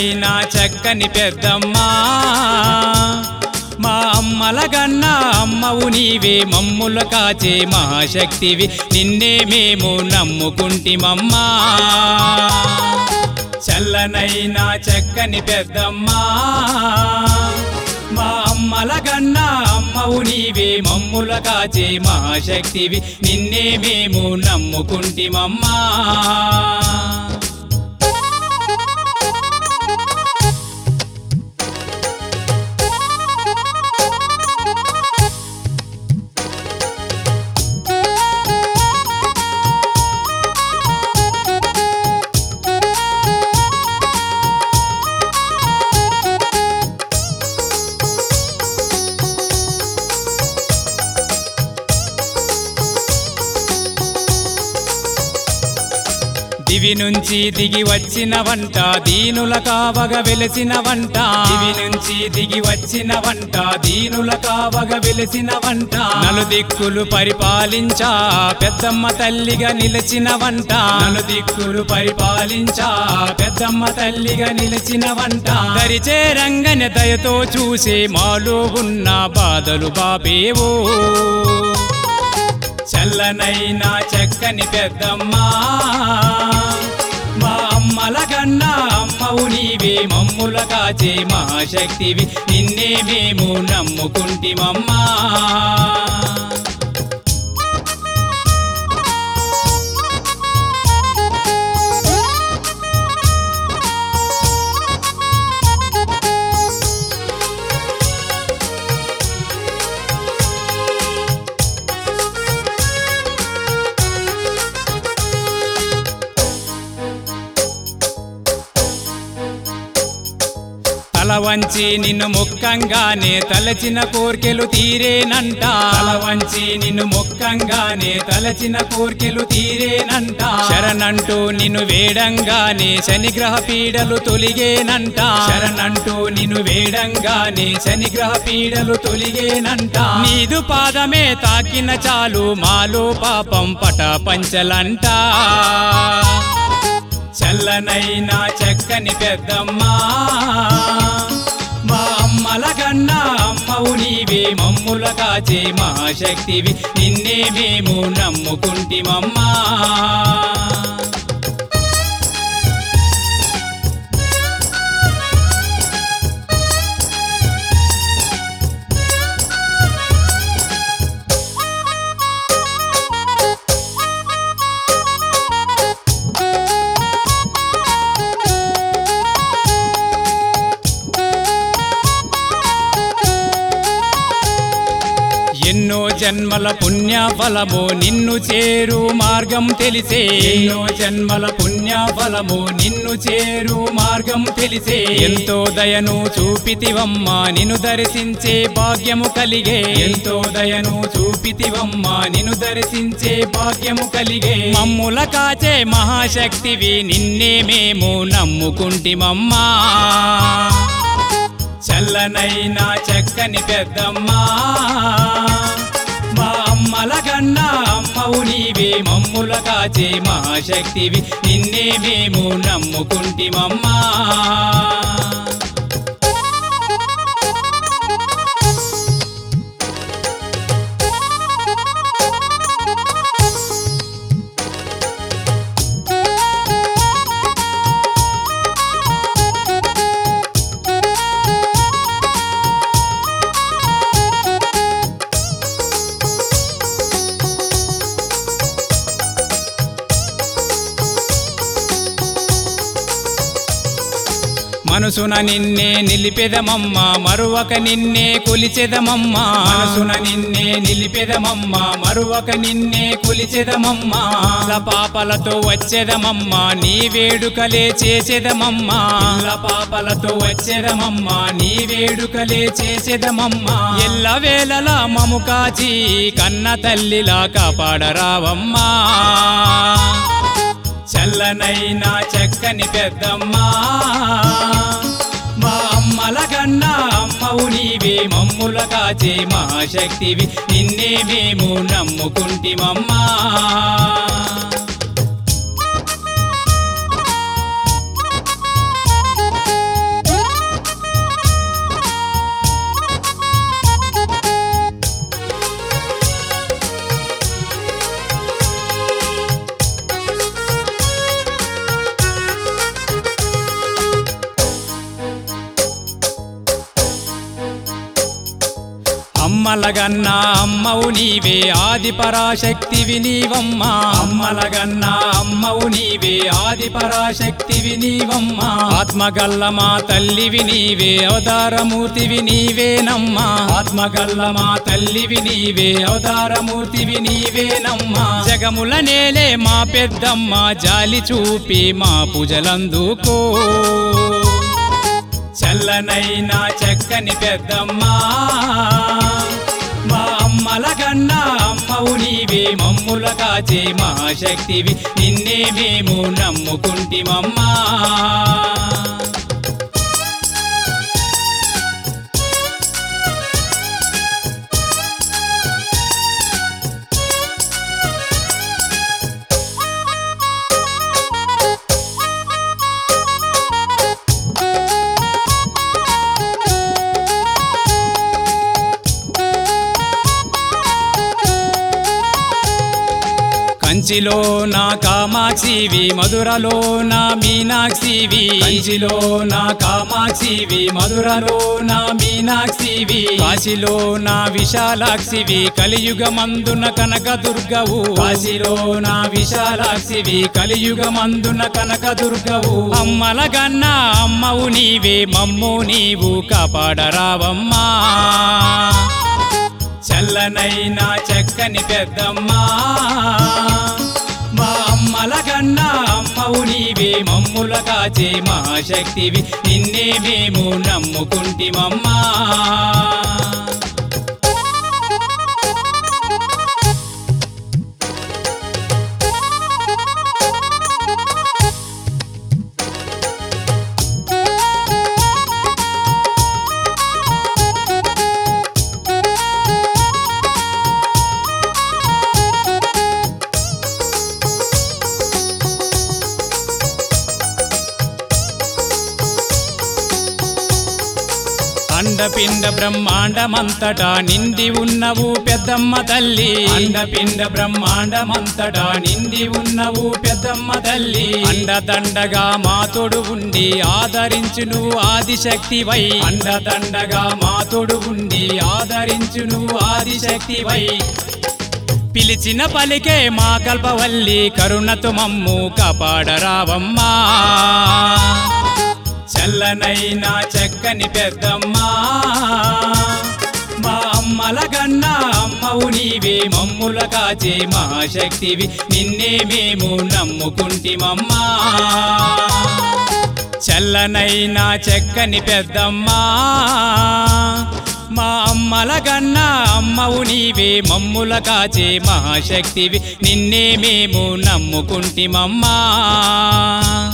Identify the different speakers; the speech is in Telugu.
Speaker 1: చల్లనైనా చక్కని పెద్దమ్మా మా అమ్మల గన్నా అమ్మవు నీవే మమ్ముల కాచే మహాశక్తివి నిన్నే మేము నమ్ముకుంటిమమ్మా చల్లనైనా చక్కని పెద్దమ్మా మా అమ్మల గన్నా అమ్మవు నీవే మమ్ముల కాచే మహాశక్తివి నిన్నే మేము నమ్ముకుంటిమమ్మా దివి నుంచి దిగి వచ్చిన వంట దీనుల కావగ వెలిసిన వంట దివి నుంచి దిగి వచ్చిన వంట దీనుల కావగ వెలిసిన వంట నలు దిక్కులు పరిపాలించా పెద్దమ్మ తల్లిగా నిలిచిన వంట నలు దిక్కులు పరిపాలించా పెద్దమ్మ తల్లిగా నిలిచిన వంట దరిచే రంగన దయతో చూసే మాలో ఉన్న బాధలు బాబేవో చల్లనైనా చక్కని పెద్దమ్మా మా అమ్మల కన్నా అమ్మవు నీవే మమ్ముల కాచే మహాశక్తివి నిన్నే మేము నమ్ముకుంటిమమ్మా తల వంచి నిన్ను ముక్కంగానే తలచిన కోర్కెలు తీరేనంట తల వంచి నిన్ను ముక్కంగానే తలచిన కోర్కెలు తీరేనంట శరణంటూ నిన్ను వేడంగానే శనిగ్రహ పీడలు తొలిగేనంట శరణంటూ నిన్ను వేడంగానే శనిగ్రహ పీడలు తొలిగేనంట నీదు పాదమే తాకిన చాలు మాలో పాపం పట పంచలంట చల్లనైనా చక్కని పెద్దమ్మా మా అమ్మల కన్నా అమ్మవు నీవే మమ్ముల కాచే మహాశక్తివి నిన్నే మేము నమ్ముకుంటిమమ్మా ఎన్నో జన్మల పుణ్య ఫలము నిన్ను చేరు మార్గం తెలిసే ఎన్నో జన్మల పుణ్య ఫలము నిన్ను చేరు మార్గం తెలిసే ఎంతో దయను చూపితివమ్మా నిన్ను దర్శించే భాగ్యము కలిగే ఎంతో దయను చూపితివమ్మా నిన్ను దర్శించే భాగ్యము కలిగే మమ్ముల కాచే మహాశక్తివి నిన్నే మేము నమ్ముకుంటిమమ్మా చల్లనైనా చక్కని పెద్దమ్మా మా అమ్మల కన్నా అమ్మవు నీవే మమ్ముల కాచే మహాశక్తివి నిన్నే మేము నమ్ముకుంటిమమ్మా మనసున నిన్నే నిలిపెదమమ్మ మరువక నిన్నే కొలిచెదమమ్మ మనసున నిన్నే నిలిపెదమమ్మ మరువక నిన్నే కొలిచెదమమ్మ పిల్ల పాపలతో వచ్చేదమమ్మ నీ వేడుకలే చేసేదమమ్మ పిల్ల పాపలతో వచ్చేదమమ్మ నీ వేడుకలే చేసేదమమ్మ ఎల్ల వేళలా మము కాచి కన్న తల్లిలా కాపాడరావమ్మా చల్లనైనా చక్కని పెద్దమ్మా మా అమ్మల కన్నా అమ్మవు నీవే మమ్ముల కాచే మహాశక్తివి నిన్నే మేము నమ్ముకుంటిమమ్మా అమ్మలగన్నా అమ్మవు నీవే ఆది పరాశక్తివి నీవమ్మా అమ్మలగన్నా అమ్మవు నీవే ఆది పరాశక్తివి నీవమ్మా ఆత్మగల్ల మా తల్లివి నీవే అవతారమూర్తివి నీవేనమ్మా ఆత్మగల్ల మా తల్లివి నీవే అవతారమూర్తివి నీవేనమ్మా జగముల నేలే మా పెద్దమ్మ జాలి చూపి మా పూజలందుకో చల్లనైనా చక్కని పెద్దమ్మా మా అమ్మల కన్నా అమ్మవు నీవే మమ్ముల కాచే మహాశక్తివి నిన్నే మేము నమ్ముకుంటిమమ్మా కంచిలో నా కామాక్షివి మధురలో నా మీనాక్షివి కంచిలో నా కామాక్షివి మధురలో నా మీనాక్షివి కాశీలో నా విశాలాక్షివి కలియుగమందున కనక దుర్గవు కాశీలో నా విశాలాక్షివి కలియుగమందున కనక దుర్గవు అమ్మల గన్నా అమ్మవు నీవే మమ్ము నీవు కాపాడరావమ్మా చల్లనైనా చక్కని పెద్దమ్మా మా అమ్మల కన్నా అమ్మవు నీవే మమ్ముల కాచే మహాశక్తివి నిన్నే మేము నమ్ముకుంటిమమ్మా అండపిండ బ్రహ్మాండమంతటా నిండి ఉన్నవు పెద్దమ్మ తల్లి అండపిండ బ్రహ్మాండమంతటా నిండి ఉన్నవు పెద్దమ్మ తల్లి అండదండగా మాతోడు ఉండి ఆదరించు నువ్వు ఆదిశక్తివై అండదండగా మాతోడు ఉండి ఆదరించు నువ్వు ఆదిశక్తివై పిలిచిన పలికే మా కల్పవల్లి కరుణతో మమ్ము కాపాడరావమ్మా చల్లనైనా చక్కని పెద్దమ్మా మా అమ్మల కన్నా అమ్మవు నీవే మమ్ముల కాచే మహాశక్తివి నిన్నే మేము నమ్ముకుంటిమమ్మా చల్లనైనా చక్కని పెద్దమ్మా మా అమ్మల కన్నా అమ్మవు నీవే మమ్ముల కాచే మహాశక్తివి నిన్నే మేము నమ్ముకుంటిమమ్మా